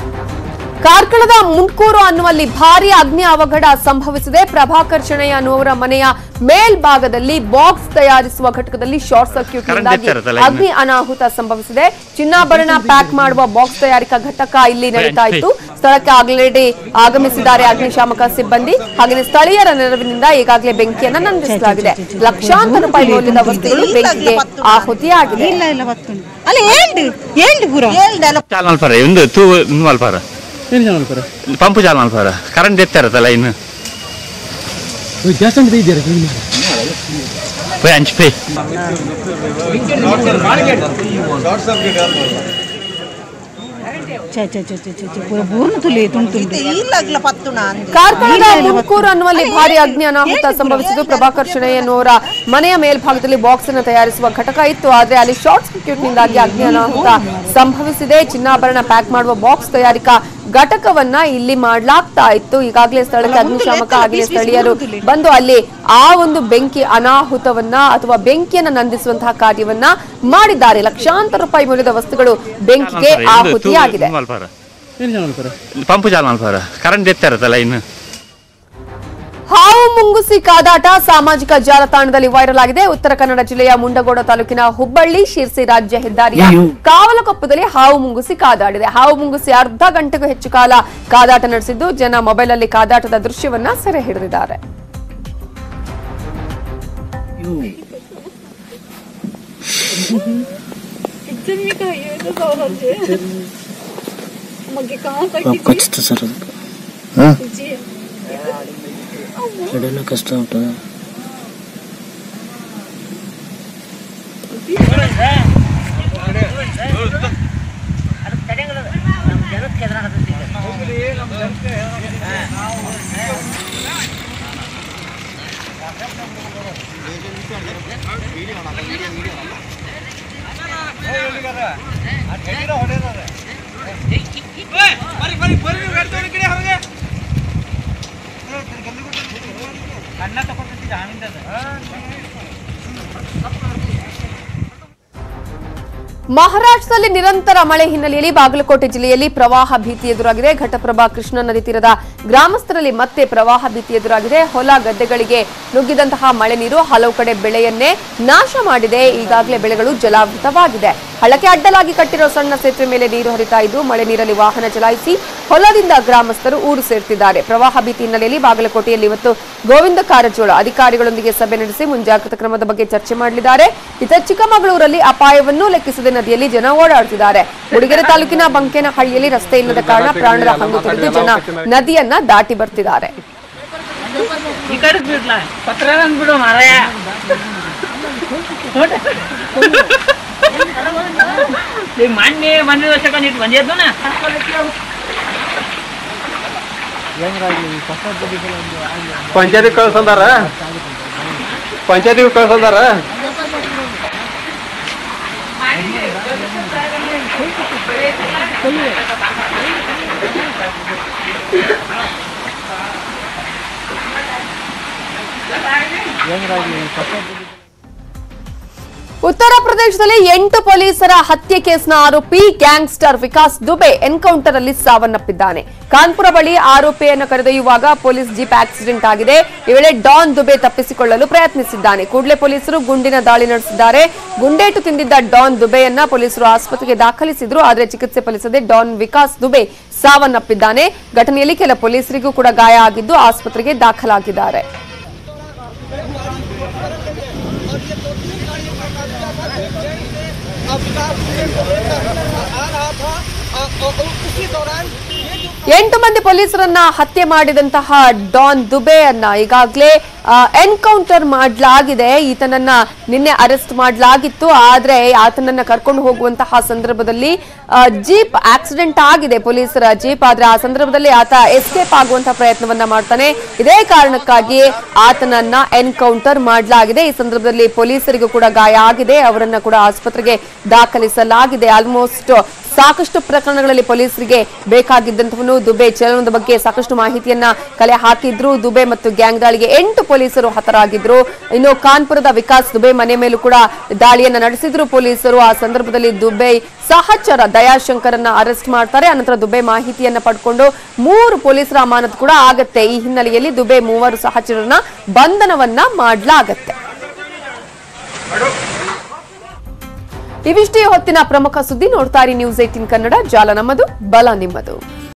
ಕಾರ್ಕಳದ ಮುಂಡ್ಕೂರು ಅನ್ನುವಲ್ಲಿ ಭಾರಿ ಅಗ್ನಿ ಅವಘಡ ಸಂಭವಿಸಿದೆ ಪ್ರಭಾಕರ್ ಶೆಣೆಯ ಅನ್ನುವರ ಮನೆಯ ಮೇಲ್ಭಾಗದಲ್ಲಿ ಬಾಕ್ಸ್ ತಯಾರಿಸುವ ಘಟಕದಲ್ಲಿ ಶಾರ್ಟ್ ಸರ್ಕ್ಯೂಟ್ನಿಂದಾಗಿ ಕರೆಂಟ್ ಇರ್ತದಲ್ಲ ಇನ್ನು. ಅಗ್ನಿ ಅನಾಹುತ ಸಂಭವಿಸಿದೆ ಚಿನ್ನಾಭರಣ ಪ್ಯಾಕ್ ಮಾಡುವ ಬಾಕ್ಸ್ ತಯಾರಿಕಾ ಘಟಕ ಇಲ್ಲಿ ನಡೀತಾ ಇತ್ತು ಸ್ಥಳಕ್ಕೆ ಆಲ್ರೆಡಿ ಆಗಮಿಸಿದ್ದಾರೆ ಅಗ್ನಿಶಾಮಕ ಸಿಬ್ಬಂದಿ ಹಾಗೆಯೇ ಸ್ಥಳೀಯರ ನೆರವಿನಿಂದ ಈಗಾಗಲೇ ಬೆಂಕಿಯನ್ನ ನಂದಿಸಲಾಗಿದೆ ಲಕ್ಷಾಂತರ ರೂಪಾಯಿ ಮೌಲ್ಯದ ವಸ್ತುಗಳು ಬೆಂಕಿಗೆ ಆಹುತಿಯಾಗಿದೆ ಇಲ್ಲ ಇಲ್ಲ ಬರ್ತುಂಡು ಅಲ್ಲ ಏಳ್ದು ಏಳ್ದು ಪೂರ ಚಾಲ್ ಮಲ್ಪಾರ ಒಂದು ತೂ ಇನ್ನು ಮಲ್ಪಾರ ಏನು ಜನ ಅನ್ಕೋರ ಪಂಪು ಚಾಲ್ ಮಲ್ಪಾರ ಕರೆಂಟ್ ಎತ್ತಾರತ್ತಲ್ಲ ಇನ್ನು ದೇವಸ್ಥಾನದ ಇದ್ದೀರಾ ಪೈ ಹಂಚ್ ಪೈ ಛೆ ಛೆ ಛೆ ಛೆ ಛೆ ಛೆ ಪೂರ ಬೂರ್ನ ತುಲಿ ತುಂಡು ತುಂಡು ಇಲ್ಲಾಗ್ಲ ಪತ್ತುಣ ಅಂದೆ ಕಾರ್ಕಳದ ಮುಂಕೂರು ಅನ್ನುವಲ್ಲಿ ಭಾರಿ ಅಗ್ನಿ ಅನಾಹುತ ಸಂಭವಿಸಿದ್ದು ಪ್ರಭಾಕರ್ ಶೆಣೆಯನ್ನವರ ಮನೆಯ ಮೇಲ್ಭಾಗದಲ್ಲಿ ಬಾಕ್ಸ್ ಅನ್ನು ತಯಾರಿಸುವ ಘಟಕ ಇತ್ತು ಆದ್ರೆ ಅಲ್ಲಿ ಶಾರ್ಟ್ ಸರ್ಕ್ಯೂಟ್ ನಿಂದಾಗಿ ಅಗ್ನಿ ಅನಾಹುತ ಸಂಭವಿಸಿದೆ ಚಿನ್ನಾಭರಣ ಪ್ಯಾಕ್ ಮಾಡುವ ಬಾಕ್ಸ್ ತಯಾರಿಕಾ ಘಟಕವನ್ನ ಇಲ್ಲಿ ಮಾಡ್ಲಾಗ್ತಾ ಇತ್ತು ಈಗಾಗಲೇ ಸ್ಥಳಕ್ಕೆ ಅಗ್ನಿಶಾಮಕ ಹಾಗೆ ಸ್ಥಳೀಯರು ಬಂದು ಅಲ್ಲಿ ಆ ಒಂದು ಬೆಂಕಿ ಅನಾಹುತವನ್ನ ಅಥವಾ ಬೆಂಕಿಯನ್ನ ನಂದಿಸುವಂತಹ ಕಾರ್ಯವನ್ನ ಮಾಡಿದ್ದಾರೆ ಲಕ್ಷಾಂತರ ರೂಪಾಯಿ ಮೌಲ್ಯದ ವಸ್ತುಗಳು ಬೆಂಕಿಗೆ ಆಹುತಿಯಾಗಿದೆ ಮಲ್ಪಾರ ಏನು ಜನ ಅನ್ಕೋರ ಪಂಪು ಚಾಲ್ ಮಲ್ಪಾರ ಕರೆಂಟ್ ಎತ್ತಾರತ್ತಲ್ಲ ಇನ್ನು ಹಾವು ಮುಂಗುಸಿ ಕಾದಾಟ ಸಾಮಾಜಿಕ ಜಾಲತಾಣದಲ್ಲಿ ವೈರಲ್ ಆಗಿದೆ ಉತ್ತರ ಕನ್ನಡ ಜಿಲ್ಲೆಯ ಮುಂಡಗೋಡ ತಾಲೂಕಿನ ಹುಬ್ಬಳ್ಳಿ ಶಿರ್ಸಿ ರಾಜ್ಯ ಹೆದ್ದಾರಿಯ ಕಾವಲಕೊಪ್ಪದಲ್ಲಿ ಹಾವು ಮುಂಗುಸಿ ಕಾದಾಡಿದೆ ಹಾವು ಮುಂಗುಸಿ ಅರ್ಧ ಗಂಟೆಗೂ ಹೆಚ್ಚು ಕಾಲ ಕಾದಾಟ ನಡೆಸಿದ್ದು ಜನ ಮೊಬೈಲ್ ಅಲ್ಲಿ ಕಾದಾಟದ ದೃಶ್ಯವನ್ನ ಸೆರೆ ಹಿಡಿದಿದ್ದಾರೆ ಖಚಿತ ಸರ್ ಅದು ಎಡೆಲ್ಲ ಕಷ್ಟ ಉಂಟು ಮಹಾರಾಷ್ಟ್ರದಲ್ಲಿ ನಿರಂತರ ಮಳೆ ಹಿನ್ನೆಲೆಯಲ್ಲಿ ಬಾಗಲಕೋಟೆ ಜಿಲ್ಲೆಯಲ್ಲಿ ಪ್ರವಾಹ ಭೀತಿ ಎದುರಾಗಿದೆ ಘಟಪ್ರಭಾ ಕೃಷ್ಣಾ ನದಿ ತೀರದ ಗ್ರಾಮಸ್ಥರಲ್ಲಿ ಮತ್ತೆ ಪ್ರವಾಹ ಭೀತಿ ಎದುರಾಗಿದೆ ಹೊಲ ಗದ್ದೆಗಳಿಗೆ ನುಗ್ಗಿದಂತಹ ಮಳೆ ನೀರು ಹಲವು ಕಡೆ ಬೆಳೆಯನ್ನೇ ನಾಶ ಮಾಡಿದೆ ಈಗಾಗಲೇ ಬೆಳೆಗಳು ಜಲಾವೃತವಾಗಿದೆ ಹಳ್ಳಕ್ಕೆ ಅಡ್ಡಲಾಗಿ ಕಟ್ಟಿರೋ ಸಣ್ಣ ಸೇತುವೆ ಮೇಲೆ ನೀರು ಹರಿತಾ ಇದ್ದು ಮಳೆ ನೀರಲ್ಲಿ ವಾಹನ ಚಲಾಯಿಸಿ ಹೊಲದಿಂದ ಗ್ರಾಮಸ್ಥರು ಊರು ಸೇರ್ತಿದ್ದಾರೆ ಪ್ರವಾಹ ಭೀತಿ ಹಿನ್ನೆಲೆಯಲ್ಲಿ ಬಾಗಲಕೋಟೆಯಲ್ಲಿ ಇವತ್ತು ಗೋವಿಂದ ಕಾರಜೋಳ ಅಧಿಕಾರಿಗಳೊಂದಿಗೆ ಸಭೆ ನಡೆಸಿ ಮುಂಜಾಗ್ರತಾ ಕ್ರಮದ ಬಗ್ಗೆ ಚರ್ಚೆ ಮಾಡಲಿದ್ದಾರೆ ಇತ ಚಿಕ್ಕಮಗಳೂರಲ್ಲಿ ಅಪಾಯವನ್ನು ಲೆಕ್ಕಿಸದೆ ನದಿಯಲ್ಲಿ ಜನ ಓಡಾಡುತ್ತಿದ್ದಾರೆ ಉಡುಗೆರೆ ತಾಲೂಕಿನ ಬಂಕೇನಹಳ್ಳಿಯಲ್ಲಿ ರಸ್ತೆ ಇಲ್ಲದ ಕಾರಣ ಪ್ರಾಣದ ಹಂಗು ತೊರೆದು ಜನ ನದಿಯನ್ನ ದಾಟಿ ಬರ್ತಿದ್ದಾರೆ ಈ ಕಡೆ ಬಿಡ್ಲ ಪತ್ರ ಬಿಡು ಮಾರಾಯ ಈ ಮೊನ್ನೆ ಮೊನ್ನೆ ವರ್ಷಕ್ಕೆ ನೀಟ್ ಬಂದಿದ್ದು ನಾ ಪಂಚಾಯತಿ ಕಳ್ಸಂದಾರ ಪಂಚಾಯತಿಗೆ ಕಳ್ಸಂದಾರ ಉತ್ತರ ಪ್ರದೇಶದಲ್ಲಿ ಎಂಟು ಪೊಲೀಸರ ಹತ್ಯೆ ಕೇಸ್ನ ಆರೋಪಿ ಗ್ಯಾಂಗ್ಸ್ಟರ್ ವಿಕಾಸ್ ದುಬೆ ಎನ್ಕೌಂಟರ್ ಅಲ್ಲಿ ಸಾವನ್ನಪ್ಪಿದ್ದಾನೆ ಕಾನ್ಪುರ ಬಳಿ ಆರೋಪಿಯನ್ನು ಕರೆದೊಯ್ಯುವಾಗ ಪೊಲೀಸ್ ಜೀಪ್ ಆಕ್ಸಿಡೆಂಟ್ ಆಗಿದೆ ಈ ವೇಳೆ ಡಾನ್ ದುಬೆ ತಪ್ಪಿಸಿಕೊಳ್ಳಲು ಪ್ರಯತ್ನಿಸಿದ್ದಾನೆ ಕೂಡಲೇ ಪೊಲೀಸರು ಗುಂಡಿನ ದಾಳಿ ನಡೆಸಿದ್ದಾರೆ ಗುಂಡೇಟು ತಿಂದಿದ್ದ ಡಾನ್ ದುಬೆಯನ್ನ ಪೊಲೀಸರು ಆಸ್ಪತ್ರೆಗೆ ದಾಖಲಿಸಿದ್ರು ಆದರೆ ಚಿಕಿತ್ಸೆ ಫಲಿಸದೆ ಡಾನ್ ವಿಕಾಸ್ ದುಬೆ ಸಾವನ್ನಪ್ಪಿದ್ದಾನೆ ಘಟನೆಯಲ್ಲಿ ಕೆಲ ಪೊಲೀಸರಿಗೂ ಕೂಡ ಗಾಯ ಆಗಿದ್ದು ಆಸ್ಪತ್ರೆಗೆ ದಾಖಲಾಗಿದ್ದಾರೆ ಎಂಟು ಮಂದಿ ಪೊಲೀಸರನ್ನ ಹತ್ಯೆ ಮಾಡಿದಂತಹ ಡಾನ್ ದುಬೆಯನ್ನ ಈಗಾಗಲೇ ಎನ್ಕೌಂಟರ್ ಮಾಡಲಾಗಿದೆ ಈತನನ್ನ ನಿನ್ನೆ ಅರೆಸ್ಟ್ ಮಾಡಲಾಗಿತ್ತು ಆದ್ರೆ ಆತನನ್ನ ಕರ್ಕೊಂಡು ಹೋಗುವಂತಹ ಸಂದರ್ಭದಲ್ಲಿ ಆ, ಜೀಪ್ ಆಕ್ಸಿಡೆಂಟ್ ಆಗಿದೆ ಪೊಲೀಸರ ಜೀಪ್ ಆದ್ರೆ ಆ ಸಂದರ್ಭದಲ್ಲಿ ಆತ ಎಸ್ಕೇಪ್ ಆಗುವಂತಹ ಪ್ರಯತ್ನವನ್ನ ಮಾಡ್ತಾನೆ ಇದೇ ಕಾರಣಕ್ಕಾಗಿ ಆತನನ್ನ ಎನ್ಕೌಂಟರ್ ಮಾಡಲಾಗಿದೆ ಈ ಸಂದರ್ಭದಲ್ಲಿ ಪೊಲೀಸರಿಗೂ ಕೂಡ ಗಾಯ ಆಗಿದೆ ಅವರನ್ನ ಕೂಡ ಆಸ್ಪತ್ರೆಗೆ ದಾಖಲಿಸಲಾಗಿದೆ ಆಲ್ಮೋಸ್ಟ್ ಸಾಕಷ್ಟು ಪ್ರಕರಣಗಳಲ್ಲಿ ಪೊಲೀಸರಿಗೆ ಬೇಕಾಗಿದ್ದಂತವನು ದುಬೆ ಚಲನದ ಬಗ್ಗೆ ಸಾಕಷ್ಟು ಮಾಹಿತಿಯನ್ನ ಕಲೆ ಹಾಕಿದ್ರು ದುಬೆ ಮತ್ತು ಗ್ಯಾಂಗ್ ದಾಳಿಗೆ ಎಂಟು ಪೊಲೀಸರು ಹತರಾಗಿದ್ರು ಇನ್ನು ಕಾನ್ಪುರದ ವಿಕಾಸ್ ದುಬೆ ಮನೆ ಮೇಲೂ ಕೂಡ ದಾಳಿಯನ್ನ ನಡೆಸಿದ್ರು ಪೊಲೀಸರು ಆ ಸಂದರ್ಭದಲ್ಲಿ ದುಬೈ ಸಹಚರ ದಯಾಶಂಕರನ್ನ ಅರೆಸ್ಟ್ ಮಾಡ್ತಾರೆ ಅನಂತರ ದುಬೆ ಮಾಹಿತಿಯನ್ನ ಪಡ್ಕೊಂಡು ಮೂರು ಪೊಲೀಸರ ಅಮಾನತು ಕೂಡ ಆಗತ್ತೆ ಈ ಹಿನ್ನೆಲೆಯಲ್ಲಿ ದುಬೆ ಮೂವರು ಸಹಚರರನ್ನ ಬಂಧನವನ್ನ ಮಾಡಲಾಗತ್ತೆ ಇವಿಷ್ಟೇ ಹೊತ್ತಿನ ಪ್ರಮುಖ ಸುದ್ದಿ ನೋಡ್ತಾ ಇರಿ ನ್ಯೂಸ್ ಏಟಿನ್ ಕನ್ನಡ ಜಾಲ ನಮ್ಮದು ಬಲ ನಿಮ್ಮದು